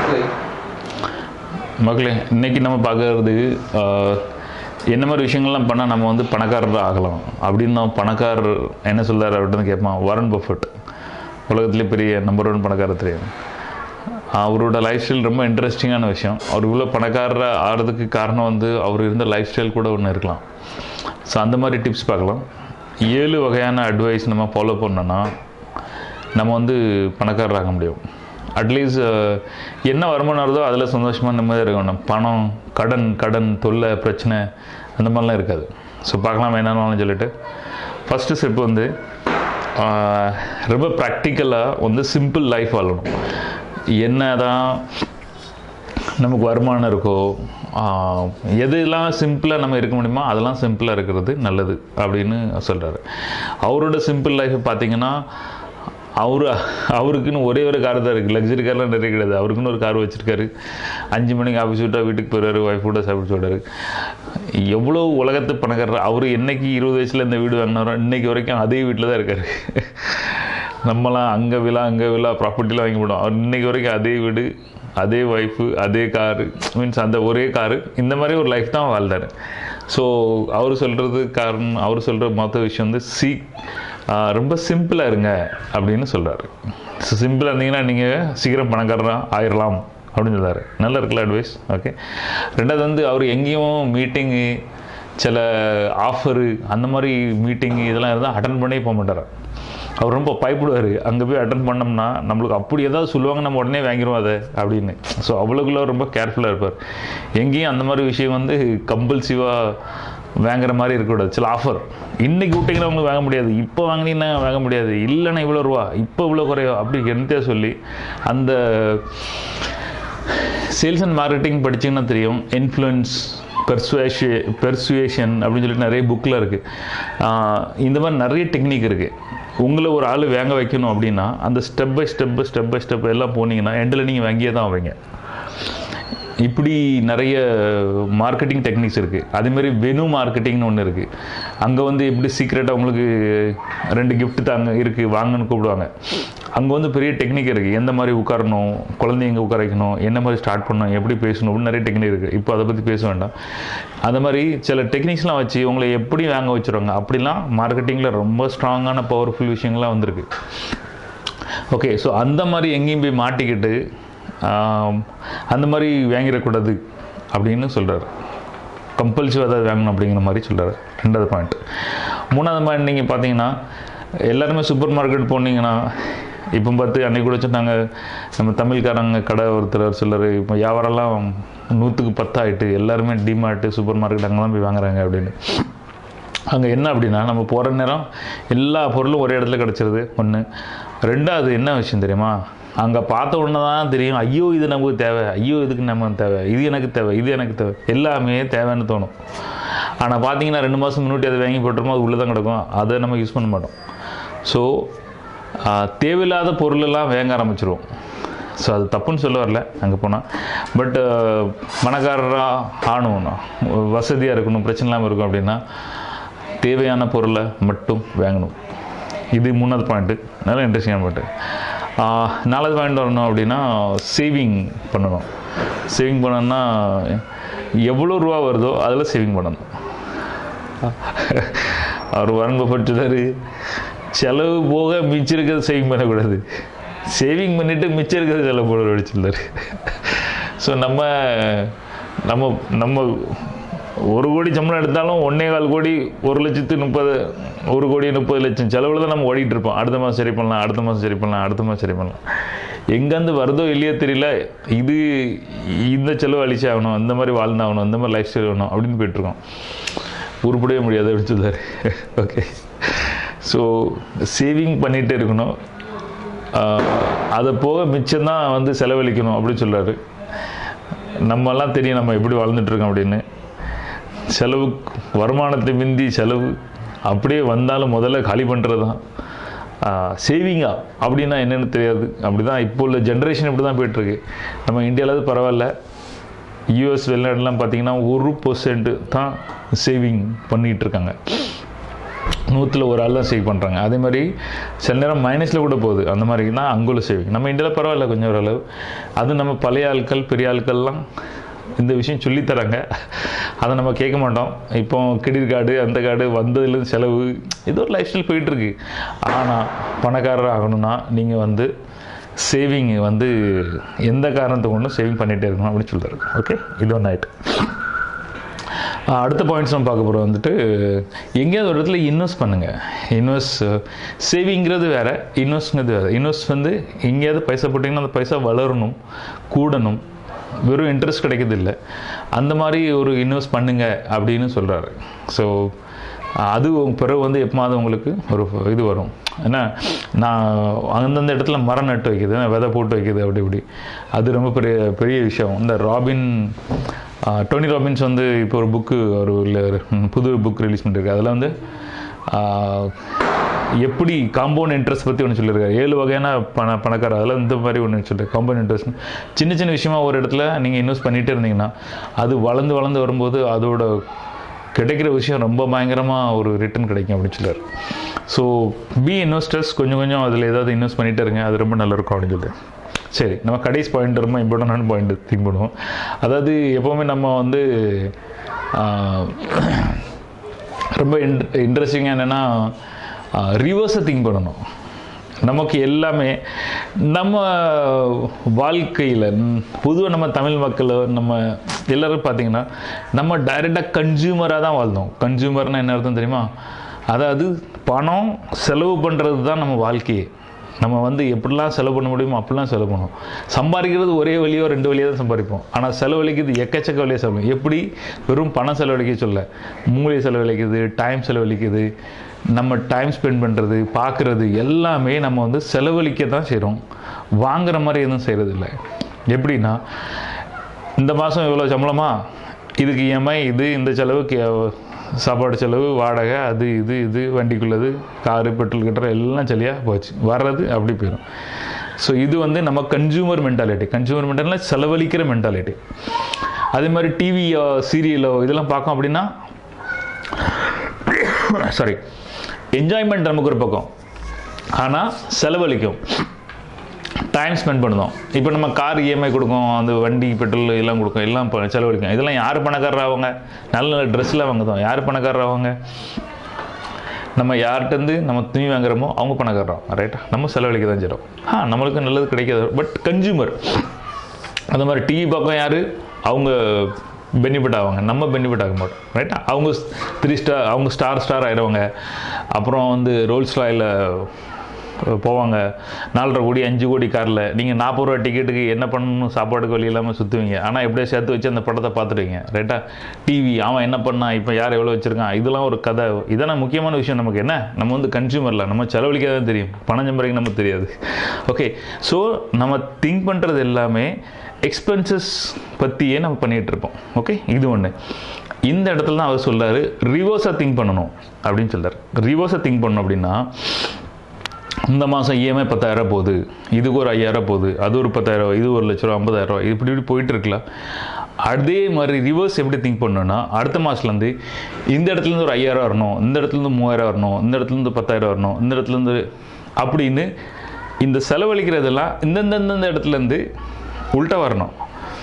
நன்றி மக்களே இன்னைக்கு நம்ம பார்க்கறது ஆஹ், என்ன மாதிரி விஷயங்கள்லாம் பண்ணால் நம்ம வந்து பணக்காரர் ஆகலாம் அப்படின்னு நம்ம பணக்காரர் என்ன சொல்றாரு அப்படின்னு கேட்பான் வரன் பஃபட் உலகத்திலே பெரிய நம்பர் ஒன் பணக்காரர் தெரியும் அவரோட லைஃப் ஸ்டைல் ரொம்ப இன்ட்ரெஸ்டிங்கான விஷயம் அவர் இவ்வளோ பணக்காரராக ஆகிறதுக்கு காரணம் வந்து அவர் இருந்த லைஃப் ஸ்டைல் கூட ஒன்று இருக்கலாம் ஸோ அந்த மாதிரி டிப்ஸ் பார்க்கலாம் ஏழு வகையான அட்வைஸ் நம்ம ஃபாலோ பண்ணோன்னா நம்ம வந்து பணக்காரர் ஆக முடியும் அட்லீஸ்ட் என்ன வருமானம் வருதோ அதில் சந்தோஷமாக நிம்மதியாக இருக்கணும் பணம் கடன் கடன் தொல்லை பிரச்சனை அந்த மாதிரிலாம் இருக்காது ஸோ பார்க்கலாம் என்னென்னு சொல்லிட்டு ஃபஸ்ட்டு ஸ்டெப் வந்து ஆஹ், ரொம்ப ப்ராக்டிக்கலாக வந்து சிம்பிள் லைஃப் வாழணும் என்ன தான் நமக்கு வருமானம் இருக்கோ ஆஹ், எதெல்லாம் சிம்பிளாக நம்ம இருக்க முடியுமோ அதெல்லாம் சிம்பிளாக இருக்கிறது நல்லது அப்படின்னு சொல்கிறாரு அவரோட சிம்பிள் லைஃப் பார்த்தீங்கன்னா அவரு அவருக்குன்னு ஒரே ஒரு கார் தான் இருக்குது லக்ஸரி கார்லாம் நிறைய கிடையாது அவருக்குன்னு ஒரு கார் வச்சுருக்காரு அஞ்சு மணிக்கு ஆஃபீஸ் விட்டா வீட்டுக்கு போயிடுவாரு ஒய்ஃபோட சாப்பிட்டு விடாரு எவ்வளோ உலகத்து பணக்காரர் அவர் என்னைக்கு இருபது வயசில் இந்த வீடு வாங்கினாரோ இன்னைக்கு வரைக்கும் அதே வீட்டில் தான் இருக்காரு நம்மலாம் அங்கே விழா அங்கே விழா ப்ராப்பர்ட்டிலாம் வாங்கி போடுவோம் அவர் இன்னைக்கு வரைக்கும் அதே வீடு அதே ஒய்ஃபு அதே காரு மீன்ஸ் அந்த ஒரே காரு இந்த மாதிரி ஒரு லைஃப் தான் வாழ்ந்தார் ஸோ அவர் சொல்கிறது காரணம் அவர் சொல்கிற மொத்த விஷயம் வந்து சி ரொம்ப சிம்பிளாக இருங்க அப்படின்னு சொல்கிறாரு ஸோ சிம்பிளாக இருந்தீங்கன்னா நீங்கள் சீக்கிரம் பணக்காரராக ஆயிடலாம் அப்படின்னு சொல்றாரு நல்ல இருக்குல்ல அட்வைஸ் ஓகே ரெண்டாவது வந்து அவர் எங்கேயும் மீட்டிங்கு சில ஆஃபரு அந்த மாதிரி மீட்டிங் இதெல்லாம் இருந்தால் அட்டன் பண்ணே போக மாட்டார் அவர் ரொம்ப பயப்படுவார் அங்கே போய் அட்டன் பண்ணோம்னா நம்மளுக்கு அப்படி ஏதாவது சொல்லுவாங்க நம்ம உடனே வாங்கிடுவோம் அதை அப்படின்னு ஸோ அவ்வளோக்குள்ள ரொம்ப கேர்ஃபுல்லாக இருப்பார் எங்கேயும் அந்த மாதிரி விஷயம் வந்து கம்பல்சிவாக வாங்குற மாதிரி இருக்கக்கூடாது சில ஆஃபர் இன்னைக்கு விட்டிங்கன்னா உங்களுக்கு வாங்க முடியாது இப்போ வாங்கினீங்கன்னா வாங்க முடியாது இல்லைன்னா இவ்வளோ ரூபா இப்போ இவ்வளோ குறையோ அப்படி என்னத்தையா சொல்லி அந்த சேல்ஸ் அண்ட் மார்க்கெட்டிங் படிச்சீங்கன்னா தெரியும் இன்ஃப்ளூயன்ஸ் பெர்சுவேஷ பெர்சுவேஷன் அப்படின்னு சொல்லிட்டு நிறைய புக்கில் இருக்குது இந்த மாதிரி நிறைய டெக்னிக் இருக்குது உங்களை ஒரு ஆள் வாங்க வைக்கணும் அப்படின்னா அந்த step by step step by step எல்லாம் போனீங்கன்னா எண்டில் நீங்கள் வாங்கியே தான் ஆவீங்க இப்படி நிறைய மார்க்கெட்டிங் டெக்னிக்ஸ் இருக்குது அதேமாரி வெனு மார்க்கெட்டிங்னு ஒன்று இருக்குது அங்கே வந்து எப்படி சீக்ரெட்டாக உங்களுக்கு ரெண்டு gift தாங்க இருக்குது வாங்கன்னு கூப்பிடுவாங்க அங்கே வந்து பெரிய டெக்னிக் இருக்குது எந்த மாதிரி உட்காரணும் குழந்தைங்க உட்கார வைக்கணும் என்ன மாதிரி ஸ்டார்ட் பண்ணணும் எப்படி பேசணும் அப்படின்னு நிறைய டெக்னிக் இருக்குது இப்போ அதை பற்றி பேச வேண்டாம் அந்த மாதிரி சில டெக்னிக்ஸ்லாம் வச்சு உங்களை எப்படி வாங்க வச்சுருவாங்க அப்படிலாம் மார்க்கெட்டிங்கில் ரொம்ப ஸ்ட்ராங்கான பவர்ஃபுல் விஷயங்கள்லாம் வந்திருக்கு ஓகே ஸோ அந்த மாதிரி எங்கேயும் போய் மாட்டிக்கிட்டு ஆம், அந்த மாதிரி வாங்கிடக்கூடாது அப்படின்னு சொல்கிறாரு கம்பல்சிவ் ஏதாவது வாங்கணும் அப்படிங்கிற மாதிரி சொல்கிறாரு ரெண்டாவது பாயிண்ட் மூணாவது பாயிண்ட் நீங்கள் பார்த்தீங்கன்னா எல்லாருமே சூப்பர் மார்க்கெட் போனீங்கன்னா இப்போ பார்த்து அன்னைக்கு கூட சொன்னாங்க நம்ம தமிழ்காரங்க கடை ஒருத்தர் சிலர் இப்போ வியாபாரம்லாம் நூற்றுக்கு பத்தாயிட்டு எல்லாருமே டிமார்ட்டு சூப்பர் மார்க்கெட் அங்கே தான் போய் வாங்குறாங்க அப்படின்னு அங்கே என்ன அப்படின்னா நம்ம போகிற நேரம் எல்லா பொருளும் ஒரே இடத்துல கிடச்சிருது ஒன்று ரெண்டாவது என்ன விஷயம் தெரியுமா அங்கே பார்த்த உடனே தான் தெரியும் ஐயோ இது நமக்கு தேவை ஐயோ இதுக்கு நம்ம தேவை இது எனக்கு தேவை இது எனக்கு தேவை எல்லாமே தேவைன்னு தோணும் ஆனால் பார்த்தீங்கன்னா ரெண்டு மாதம் முன்னாடி அதை வாங்கி போட்டுருமோ அது உள்ளே தான் கிடக்கும் அதை நம்ம யூஸ் பண்ண மாட்டோம் ஸோ தேவையில்லாத பொருளெல்லாம் வாங்க ஆரம்பிச்சிருவோம் ஸோ அது தப்புன்னு சொல்ல வரல அங்கே போனால் பட் பணக்காரராக ஆகணும் வசதியாக இருக்கணும் பிரச்சனை இல்லாமல் இருக்கும் அப்படின்னா தேவையான பொருளை மட்டும் வாங்கணும் இது மூணாவது பாயிண்ட்டு நல்ல இன்ட்ரெஸ்டிங்கான பாயிண்ட்டு நாலாவது பாயிண்ட் வரணும் அப்படின்னா சேவிங் பண்ணணும் சேவிங் பண்ணணும்னா எவ்வளோ ரூபா வருதோ அதில் சேவிங் பண்ணணும் அவர் வரம்பு பட்டுறாரு செலவு போக மிச்சம் இருக்கிறது சேவிங் பண்ணக்கூடாது சேவிங் பண்ணிவிட்டு மிச்சம் இருக்கிறது செலவு போட வச்சுருந்தாரு ஸோ நம்ம நம்ம நம்ம ஒரு கோடி சம்பளம் எடுத்தாலும் ஒன்னே கால் கோடி ஒரு லட்சத்து முப்பது ஒரு கோடி முப்பது லட்சம் செலவில் தான் நம்ம ஓடிட்டு இருப்போம் அடுத்த மாதம் சரி பண்ணலாம் அடுத்த மாதம் சரி பண்ணலாம் அடுத்த மாதம் சரி பண்ணலாம் எங்கேருந்து வருதோ இல்லையோ தெரியல இது இந்த செலவு அழிச்சு ஆகணும் இந்த மாதிரி வாழ்ந்தாகணும் இந்த மாதிரி லைஃப் ஸ்டைல் வேணும் அப்படின்னு போயிட்டுருக்கோம் உருப்படவே முடியாது அப்படின்னு சொல்லுவார் ஓகே ஸோ சேவிங் பண்ணிகிட்டே இருக்கணும் ஆஹ், அதை போக மிச்சம்தான் வந்து செலவழிக்கணும் அப்படின்னு சொல்கிறாரு நம்மெல்லாம் தெரியும் நம்ம எப்படி வாழ்ந்துட்டு இருக்கோம் அப்படின்னு செலவு வருமானத்தை மிந்தி செலவு அப்படியே வந்தாலும் முதல்ல காலி பண்ணுறது தான் சேவிங்கா அப்படின்னா என்னென்னு தெரியாது அப்படி தான் இப்போ உள்ள ஜென்ரேஷன் இப்படி தான் போயிட்டுருக்கு நம்ம இந்தியாவில் பரவாயில்ல யூஎஸ் வெளிநாடுலாம் பார்த்தீங்கன்னா ஒரு பர்சன்ட் தான் சேவிங் பண்ணிகிட்டு இருக்காங்க நூற்றில் ஒரு ஆள் தான் சேவ் பண்ணுறாங்க அதே மாதிரி சில நேரம் மைனஸில் கூட போகுது அந்த மாதிரி தான் அங்குள்ள சேவிங் நம்ம இந்தியாவில் பரவாயில்ல கொஞ்சம் ஓரளவு அது நம்ம பழைய ஆட்கள் பெரிய ஆட்கள்லாம் இந்த விஷயம் சொல்லித் தராங்க அதை நம்ம கேட்க மாட்டோம் இப்போ கிரெடிட் கார்டு அந்த கார்டு வந்ததுலேருந்து செலவு இது ஒரு லைஃப் ஸ்டைல் போயிட்டுருக்கு ஆனால் பணக்காரர் ஆகணும்னா நீங்கள் வந்து சேவிங் வந்து எந்த காரணத்தை கொண்டும் சேவிங் பண்ணிகிட்டே இருக்கணும் அப்படின்னு சொல்கிறாரு ஓகே இது ஒன்று ஆயிட்டு ஆஹ் அடுத்த பாயிண்ட்ஸ் நம்ம பார்க்க போகிறோம் வந்துட்டு எங்கேயாவது ஒரு இடத்துல இன்வெஸ்ட் பண்ணுங்கள் இன்வெஸ்ட் சேவிங்கிறது வேறு இன்வெஸ்ட்ங்கிறது வேறு இன்வெஸ்ட் வந்து எங்கேயாவது பைசா போட்டிங்கன்னா அந்த பைசா வளரணும் கூடணும் வெறும் இன்ட்ரெஸ்ட் கிடைக்கிறது இல்லை அந்த மாதிரி ஒரு இன்வெஸ்ட் பண்ணுங்க அப்படின்னு சொல்கிறாரு ஸோ அது உங்க பிறகு வந்து எப்போது உங்களுக்கு ஒரு இது வரும் ஏன்னா நான் அந்தந்த இடத்துல மரம் நட்டு வைக்குது விதை போட்டு வைக்குது அப்படி இப்படி அது ரொம்ப பெரிய பெரிய விஷயம் இந்த ராபின் ஆஹ், டோனி ராபின்ஸ் வந்து இப்போ ஒரு புக்கு ஒரு இல்ல- ஒரு புது புக் ரிலீஸ் பண்ணிருக்கு அதில் வந்து ஆஹ், எப்படி காம்பவுண்ட் இன்ட்ரெஸ்ட் பற்றி ஒன்று சொல்லியிருக்காரு ஏழு வகையான பண பணக்கார அதில் இந்த மாதிரி ஒன்று சொல்லியிருக்காரு காம்பவுண்ட் இன்ட்ரெஸ்ட் சின்ன சின்ன விஷயமா ஒரு இடத்துல நீங்கள் இன்வெஸ்ட் பண்ணிகிட்டே இருந்தீங்கன்னா அது வளர்ந்து வளர்ந்து வரும்போது அதோட கிடைக்கிற விஷயம் ரொம்ப பயங்கரமாக ஒரு ரிட்டர்ன் கிடைக்கும் அப்படின்னு சொல்லுவார் ஸோ பி இன்வெஸ்டர்ஸ் கொஞ்சம் கொஞ்சம் அதில் ஏதாவது இன்வெஸ்ட் பண்ணிகிட்டே இருங்க அது ரொம்ப நல்லா இருக்கும் அப்படின்னு சொல்லிட்டு சரி நம்ம கடைசி பாயிண்ட் ரொம்ப இம்பார்ட்டண்டான பாயிண்ட் திங்க் பண்ணுவோம் அதாவது எப்போவுமே நம்ம வந்து ஆஹ், ரொம்ப இன்ட்ரெஸ்டிங்காக என்னென்னா ரிவர்ஸை திங்க் பண்ணணும் நமக்கு எல்லாமே நம்ம வாழ்க்கையில் பொதுவாக நம்ம தமிழ் மக்கள் நம்ம எல்லோரும் பார்த்தீங்கன்னா நம்ம டைரெக்டாக கன்சியூமராக தான் வாழ்ந்தோம் கன்சியூமர்னால் என்ன அர்த்தம் தெரியுமா அதாவது பணம் செலவு பண்ணுறது தான் நம்ம வாழ்க்கையே நம்ம வந்து எப்படிலாம் செலவு பண்ண முடியுமோ அப்படிலாம் செலவு பண்ணுவோம் சம்பாதிக்கிறது ஒரே வழியோ ரெண்டு வழியோ தான் சம்பாதிப்போம் ஆனால் செலவழிக்கிறது எக்கச்சக்க வழியாக செலவு எப்படி வெறும் பணம் செலவழிக்க சொல்ல மூளை செலவழிக்குது டைம் செலவழிக்குது நம்ம டைம் ஸ்பெண்ட் பண்ணுறது பார்க்குறது எல்லாமே நம்ம வந்து செலவழிக்க தான் செய்கிறோம் வாங்குற மாதிரி எதுவும் செய்கிறது இல்லை எப்படின்னா இந்த மாதம் இவ்வளோ சம்பளமா இதுக்கு இஎம்ஐ இது இந்த செலவுக்கு சாப்பாடு செலவு வாடகை அது இது இது வண்டிக்குள்ளது காரு பெட்ரோல் கட்டுற எல்லாம் சரியாக போச்சு வர்றது அப்படி போயிடும் ஸோ இது வந்து நம்ம கன்சியூமர் மென்டாலிட்டி கன்சியூமர் மென்டாலிட்டி செலவழிக்கிற மென்டாலிட்டி அதே மாதிரி டிவியோ சீரியலோ இதெல்லாம் பார்க்கோம் அப்படின்னா சாரி என்ஜாய்மெண்ட் நமக்கு ஒரு பக்கம் ஆனால் செலவழிக்கும் டைம் ஸ்பெண்ட் பண்ணுதோம் இப்போ நம்ம கார் இஎம்ஐ கொடுக்கும் அந்த வண்டி பெட்ரோல் எல்லாம் கொடுக்கும் எல்லாம் ப- செலவழிக்கும் இதெல்லாம் யார் பணக்காரர் ஆவாங்க நல்ல நல்ல ட்ரெஸ்லாம் வாங்குதோம் யார் பணக்காரர் ஆவாங்க நம்ம யார்கிட்டருந்து நம்ம துணி வாங்குறோமோ அவங்க பணக்காரரோம் ரைட்டா நம்ம செலவழிக்க தான் செய்கிறோம் ஆ நம்மளுக்கு நல்லது கிடைக்காது பட் கன்சியூமர் அந்த மாதிரி டிவி பக்கம் யார் அவங்க பெனிஃபிட் ஆவாங்க நம்ம பெனிஃபிட் ஆக மாட்டோம் ரைட்டா அவங்க த்ரீ ஸ்டார் அவங்க ஸ்டார் ஸ்டார் ஆயிடுவாங்க அப்புறம் வந்து ரோல்ஸ் ராயில் போவாங்க நாலரை கோடி அஞ்சு கோடி காரில் நீங்கள் நாற்பது ரூபா டிக்கெட்டுக்கு என்ன பண்ணணும் சாப்பாடுக்கு வழி இல்லாமல் சுற்றுவீங்க ஆனால் எப்படியோ சேர்த்து வச்சு அந்த படத்தை பார்த்துருவீங்க ரைட்டா டிவி அவன் என்ன பண்ணான் இப்போ யார் எவ்வளோ வச்சுருக்கான் இதெல்லாம் ஒரு கதை இதெல்லாம் முக்கியமான விஷயம் நமக்கு என்ன நம்ம வந்து கன்சியூமரில் நம்ம செலவழிக்க தான் தெரியும் பணம் சம்பாதிக்க நமக்கு தெரியாது ஓகே ஸோ நம்ம திங்க் பண்ணுறது எல்லாமே எக்ஸ்பென்சஸ் பற்றியே நம்ம பண்ணிகிட்டு இருப்போம் ஓகே இது ஒன்று இந்த இடத்துல தான் அவர் சொல்றாரு ரிவர்ஸாக திங்க் பண்ணணும் அப்படின்னு சொல்றாரு ரிவர்ஸாக திங்க் பண்ணணும் அப்படின்னா இந்த மாதம் இஎம்ஐ பத்தாயிரம் போகுது இதுக்கு ஒரு ஐயாயிரம் போகுது அது ஒரு பத்தாயிரம் இது ஒரு லட்ச ரூபா ஐம்பதாயிரம் ரூபா இப்படி இப்படி போயிட்டு இருக்கலாம் அதே மாதிரி ரிவர்ஸ் எப்படி திங்க் பண்ணணும்னா அடுத்த மாதத்துலேருந்து இந்த இடத்துலேருந்து ஒரு ஐயாயிரம் வரணும் இந்த இடத்துலேருந்து மூவாயிரம் வரணும் இந்த இடத்துலேருந்து பத்தாயிரம் வரணும் இந்த இடத்துலேருந்து அப்படின்னு இந்த செலவழிக்கிறதெல்லாம் இந்தந்த இந்தந்த இடத்துலேருந்து உள்டா வரணும்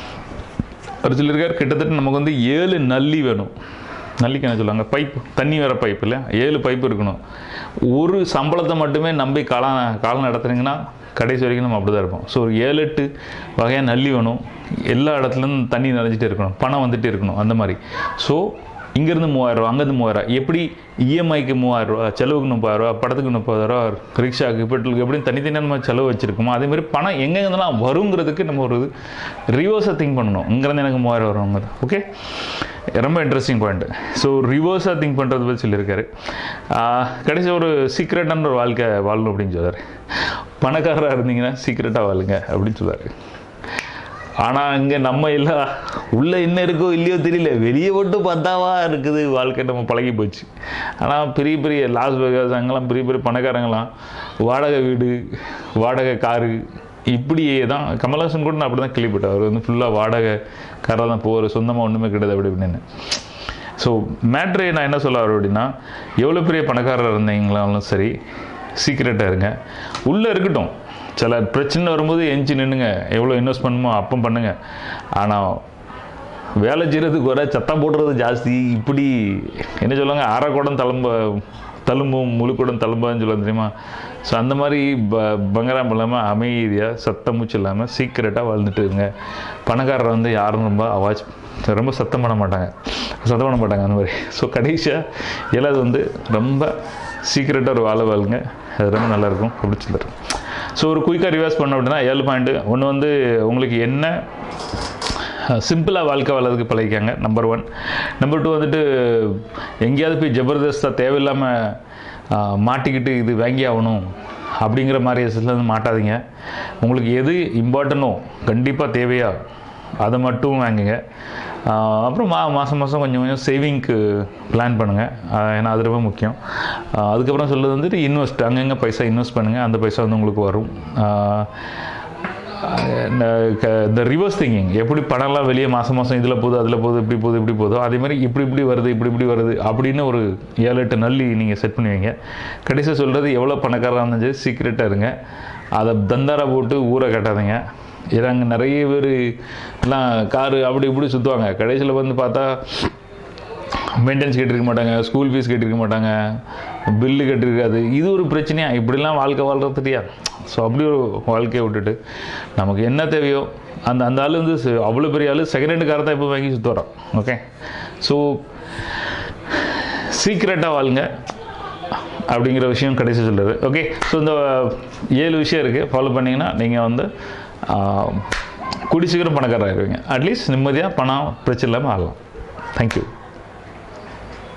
ஒரு சொல்லியிருக்கார் கிட்டத்தட்ட நமக்கு வந்து ஏழு நல்லி வேணும் நல்லிக்கு என்ன சொல்லுவாங்க பைப் தண்ணி வர பைப் இல்லை ஏழு பைப் இருக்கணும் ஒரு சம்பளத்தை மட்டுமே நம்பி காலம் காலம் நடத்துனீங்கன்னா கடைசி வரைக்கும் நம்ம அப்படி தான் இருப்போம் ஸோ ஒரு ஏழு எட்டு வகையாக நல்லி வேணும் எல்லா இடத்துலேருந்து தண்ணி நிறைஞ்சிட்டே இருக்கணும் பணம் வந்துட்டே இருக்கணும் அந்த மாதிரி ஸோ இங்கேருந்து மூவாயிரரூவா அங்கேருந்து மூவாயிரம் எப்படி இஎம்ஐக்கு மூவாயிரரூவா செலவுக்கு முப்பதாயிரரூவா படத்துக்கு முப்பதாயிரரூவா ரிக்ஷாக்கு பெட்ரோலுக்கு எப்படி தனித்தனியாக நம்ம செலவு வச்சுருக்கோமோ அதே மாதிரி பணம் எங்கெங்கெல்லாம் வருங்கிறதுக்கு நம்ம ஒரு ரிவர்ஸை திங்க் பண்ணணும் இங்கேருந்து எனக்கு மூவாயிரம் வருவாங்க ஓகே ரொம்ப இன்ட்ரெஸ்டிங் பாயிண்ட் ஸோ ரிவர்ஸாக திங்க் பண்ணுறது பற்றி சொல்லியிருக்காரு ஆஹ் கடைசி ஒரு சீக்ரெட்டான ஒரு வாழ்க்கை வாழணும் அப்படின்னு சொல்றாரு பணக்காரராக இருந்தீங்கன்னா சீக்ரெட்டாக வாழுங்க அப்படின்னு சொல்றாரு ஆனால் இங்கே நம்ம எல்லாம் உள்ளே என்ன இருக்கோ இல்லையோ தெரியல வெளியே மட்டும் பத்தாவா இருக்குது வாழ்க்கை நம்ம பழகி போச்சு ஆனால் பெரிய பெரிய லாஸ் வேகாஸ் அங்கெல்லாம் பெரிய பெரிய பணக்காரங்களாம் வாடகை வீடு வாடகை காரு இப்படியே தான் கமல்ஹாசன் கூட நான் அப்படி தான் கேள்விப்பட்டேன் அவர் வந்து ஃபுல்லாக வாடகை காரில் தான் போவார் சொந்தமாக ஒன்றுமே கிடையாது அப்படி இப்படின்னு ஸோ மேட்ரு நான் என்ன சொல்ல வரேன் அப்படின்னா எவ்வளோ பெரிய பணக்காரர் இருந்தீங்களாலும் சரி சீக்கிரட்டாக இருங்க உள்ளே இருக்கட்டும் சில பிரச்சனை வரும்போது எஞ்சி நின்றுங்க எவ்வளோ இன்வெஸ்ட் பண்ணுமோ அப்போ பண்ணுங்க ஆனால் வேலை செய்கிறதுக்கு வர சத்தம் போடுறது ஜாஸ்தி இப்படி என்ன சொல்லுவாங்க அரைக்குடம் தழும்ப தழும்பும் முழுக்குடம் தழும்பான்னு சொல்லுவாங்க தெரியுமா ஸோ அந்த மாதிரி ப பங்கராம் இல்லாமல் அமைதியாக சத்தம் மூச்சு இல்லாமல் சீக்கிரட்டாக வாழ்ந்துட்டு இருங்க பணக்காரர் வந்து யாரும் ரொம்ப அவாய்ட் ரொம்ப சத்தம் பண்ண மாட்டாங்க சத்தம் பண்ண மாட்டாங்க அந்த மாதிரி ஸோ கடைசியாக எல்லாது வந்து ரொம்ப சீக்கிரட்டாக ஒரு வாழ வாழுங்க அது ரொம்ப நல்லாயிருக்கும் அப்படி சொல்லுறேன் ஸோ ஒரு குயிக்காக ரிவர்ஸ் பண்ண அப்படின்னா ஏழு பாயிண்ட்டு ஒன்று வந்து உங்களுக்கு என்ன சிம்பிளாக வாழ்க்கை வாழறதுக்கு பழகிக்காங்க நம்பர் ஒன் நம்பர் டூ வந்துட்டு எங்கேயாவது போய் ஜபர்தஸ்தாக தேவையில்லாமல் மாட்டிக்கிட்டு இது வாங்கி ஆகணும் அப்படிங்கிற மாதிரி விஷயத்துல வந்து மாட்டாதீங்க உங்களுக்கு எது இம்பார்ட்டனோ கண்டிப்பாக தேவையா அதை மட்டும் வாங்குங்க ஆஹ் அப்புறம் மா மாதம் மாதம் கொஞ்சம் கொஞ்சம் சேவிங்க்கு பிளான் பண்ணுங்கள் ஏன்னா அது ரொம்ப முக்கியம் ஆஹ் அதுக்கப்புறம் சொல்கிறது வந்துட்டு இன்வெஸ்ட் அங்கங்கே பைசா இன்வெஸ்ட் பண்ணுங்கள் அந்த பைசா வந்து உங்களுக்கு வரும் ஆஹ் இந்த க- இந்த ரிவர்ஸ் திங்கிங் எப்படி பணம்லாம் வெளியே மாதம் மாதம் இதில் போகுது அதில் போகுது இப்படி போகுது இப்படி போகுதோ அதே மாதிரி இப்படி இப்படி வருது இப்படி இப்படி வருது அப்படின்னு ஒரு ஏழு எட்டு நல்லி நீங்கள் செட் பண்ணுவீங்க கடைசியாக சொல்கிறது எவ்வளோ பணக்காரராக இருந்தாலும் சரி சீக்கிரட்டாக இருங்க அதை தந்தாரா போட்டு ஊரை கட்டாதீங்க ஏன்னா அங்கே நிறைய பேர் எல்லாம் காரு அப்படி இப்படி சுற்றுவாங்க கடைசியில் வந்து பார்த்தா மெயின்டெனன்ஸ் கேட்டிருக்க மாட்டாங்க ஸ்கூல் ஃபீஸ் கேட்டிருக்க மாட்டாங்க பில்லு கட்டிருக்காது இது ஒரு பிரச்சனையா இப்படிலாம் வாழ்க்கை வாழ்றது தெரியாது ஸோ அப்படி ஒரு வாழ்க்கையை விட்டுட்டு நமக்கு என்ன தேவையோ அந்த அந்த ஆள் வந்து ச- அவ்வளோ பெரிய ஆள் செகண்ட் ஹேண்டு காரை தான் இப்போ வாங்கி சுற்றுறோம் ஓகே ஸோ சீக்கிரட்டாக வாழுங்க அப்படிங்கிற விஷயம் கடைசி சொல்லுது ஓகே ஸோ இந்த ஏழு விஷயம் இருக்குது ஃபாலோ பண்ணிங்கன்னா நீங்கள் வந்து ஆஹ், கூடி சீக்கிரம் பணக்காரர் ஆயிடுவீங்க அட்லீஸ்ட் நிம்மதியாக பணம் பிரச்சனை இல்லாமல் ஆகலாம் தேங்க்யூ